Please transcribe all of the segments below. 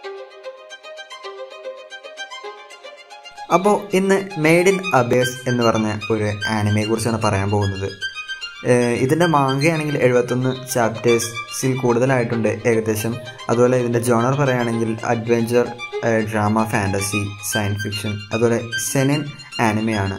അപ്പോൾ ഇന്ന് made in അബേസ് എന്ന് പറഞ്ഞ ഒരു ആനിമയെ കുറിച്ചാണ് പറയാൻ പോകുന്നത് ഏഹ് ഇതിൻ്റെ മാങ്കയാണെങ്കിൽ എഴുപത്തൊന്ന് ചാപ്റ്റേഴ്സിൽ കൂടുതലായിട്ടുണ്ട് ഏകദേശം അതുപോലെ ഇതിൻ്റെ ജോണർ പറയുകയാണെങ്കിൽ adventure drama fantasy science fiction അതുപോലെ സെനൻ ആനിമയാണ്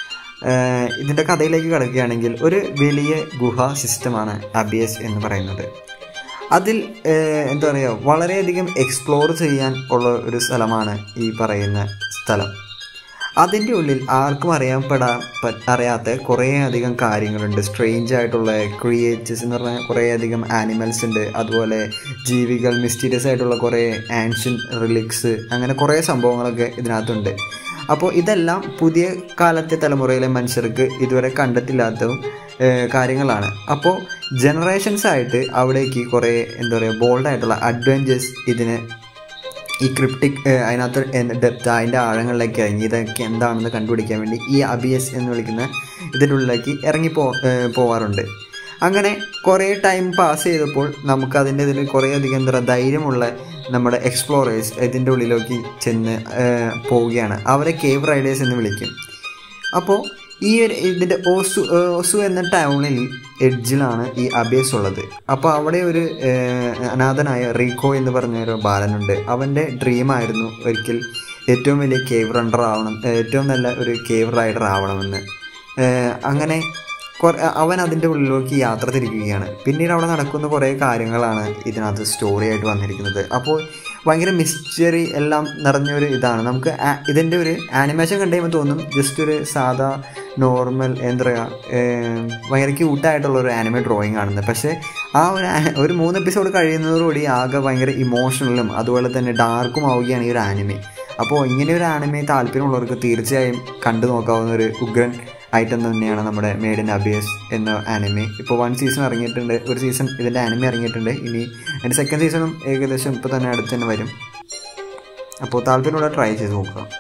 ഏഹ് ഇതിൻ്റെ കഥയിലേക്ക് കിടക്കുകയാണെങ്കിൽ ഒരു വലിയ ഗുഹ സിസ്റ്റമാണ് അബിയസ് എന്ന് പറയുന്നത് അതിൽ ഏഹ് എന്താ പറയുക വളരെയധികം എക്സ്പ്ലോർ ചെയ്യാൻ ഉള്ള ഒരു സ്ഥലമാണ് ഈ പറയുന്ന സ്ഥലം അതിൻ്റെ ഉള്ളിൽ ആർക്കും അറിയാൻ പെടാ പ- അറിയാത്ത കുറേ അധികം കാര്യങ്ങളുണ്ട് സ്ട്രേഞ്ച് ആയിട്ടുള്ള ക്രിയേറ്റേഴ്സ് എന്ന് പറഞ്ഞാൽ കുറേ അധികം ആനിമൽസ് ഉണ്ട് അതുപോലെ ജീവികൾ മിസ്റ്റീരിയസ് ആയിട്ടുള്ള കുറേ ആൻഷ്യൻ റിലിക്സ് അങ്ങനെ കുറേ സംഭവങ്ങളൊക്കെ ഇതിനകത്തുണ്ട് അപ്പോൾ ഇതെല്ലാം പുതിയ കാലത്തെ തലമുറയിലെ മനുഷ്യർക്ക് ഇതുവരെ കണ്ടിട്ടില്ലാത്തതും ഏഹ്, കാര്യങ്ങളാണ് അപ്പോൾ ജനറേഷൻസ് ആയിട്ട് അവിടേക്ക് കുറേ എന്താ പറയുക ബോൾഡായിട്ടുള്ള അഡ്വഞ്ചേഴ്സ് ഇതിന് ഈ ക്രിപ്റ്റിക് അതിനകത്ത് ഡെപ്ത് അതിൻ്റെ ആഴങ്ങളിലേക്ക് ഇറങ്ങി ഇതൊക്കെ എന്താണെന്ന് കണ്ടുപിടിക്കാൻ വേണ്ടി ഈ അബിയസ് എന്ന് വിളിക്കുന്ന ഇതിൻ്റെ ഉള്ളിലേക്ക് ഇറങ്ങി പോ ഏഹ് പോവാറുണ്ട് അങ്ങനെ കുറേ ടൈം പാസ് ചെയ്തപ്പോൾ നമുക്ക് അതിൻ്റെ ഇതിൽ കുറേ അധികം എന്താ പറയുക ധൈര്യമുള്ള നമ്മുടെ എക്സ്പ്ലോറേഴ്സ് ഇതിൻ്റെ ഉള്ളിലേക്ക് ചെന്ന് ഏഹ് പോവുകയാണ് അവരെ കേവ് റൈഡേഴ്സ് എന്ന് വിളിക്കും അപ്പോൾ ഈ ഒരു ഇതിൻ്റെ ഓസു ഏഹ് ഒസു എന്ന ടൗണിൽ എഡ്ജിലാണ് ഈ അബേസ് ഉള്ളത് അപ്പോൾ അവിടെ ഒരു ഏഹ്, അനാഥനായ റീക്കോ എന്ന് പറഞ്ഞ ഒരു ബാലനുണ്ട് അവൻ്റെ ഡ്രീമായിരുന്നു ഒരിക്കൽ ഏറ്റവും വലിയ കേവ് റണ്ടർ ആവണം ഏഹ്, ഏറ്റവും നല്ല ഒരു കേവ് റൈഡർ ആവണമെന്ന് ഏഹ്, അങ്ങനെ കുറേ അവൻ അതിൻ്റെ ഉള്ളിലേക്ക് യാത്ര തിരിക്കുകയാണ് പിന്നീട് അവിടെ നടക്കുന്ന കുറേ കാര്യങ്ങളാണ് ഇതിനകത്ത് സ്റ്റോറി ആയിട്ട് വന്നിരിക്കുന്നത് അപ്പോൾ ഭയങ്കര മിസ്റ്ററി എല്ലാം നിറഞ്ഞൊരു ഇതാണ് നമുക്ക് ആ- ഇതിൻ്റെ ഒരു ആനിമേഷൻ കണ്ടു കഴിയുമ്പോൾ തോന്നും ജസ്റ്റ് ഒരു സാധാ നോർമൽ എന്താ പറയുക ഏം, ഭയങ്കര ക്യൂട്ടായിട്ടുള്ള ഒരു ആനിമേ ഡ്രോയിങ് ആണെന്ന് പക്ഷേ ആ ഒരു ആ- ഒരു മൂന്ന് എപ്പിസോഡ് കഴിയുന്നതോടുകൂടി ആകെ ഭയങ്കര ഇമോഷണലും അതുപോലെ തന്നെ ഡാർക്കും ആവുകയാണ് ഈ ഒരു ആനിമേ അപ്പോൾ ഇങ്ങനെ ഒരു ആനിമേ താല്പര്യമുള്ളവർക്ക് തീർച്ചയായും കണ്ടു നോക്കാവുന്ന ഒരു ഉഗ്രൻ ഐറ്റം തന്നെയാണ് നമ്മുടെ മേഡ് ഇൻ അബിയസ് എന്ന ആനിമേ ഇപ്പോൾ വൺ സീസൺ ഇറങ്ങിയിട്ടുണ്ട് ഒരു സീസൺ ഇതിൻ്റെ ആനിമേ ഇറങ്ങിയിട്ടുണ്ട് ഇനി അതിൻ്റെ സെക്കൻഡ് സീസണും ഏകദേശം ഇപ്പോൾ തന്നെ അടുത്ത് തന്നെ വരും അപ്പോൾ താല്പര്യമുള്ള ട്രൈ ചെയ്ത് നോക്കുക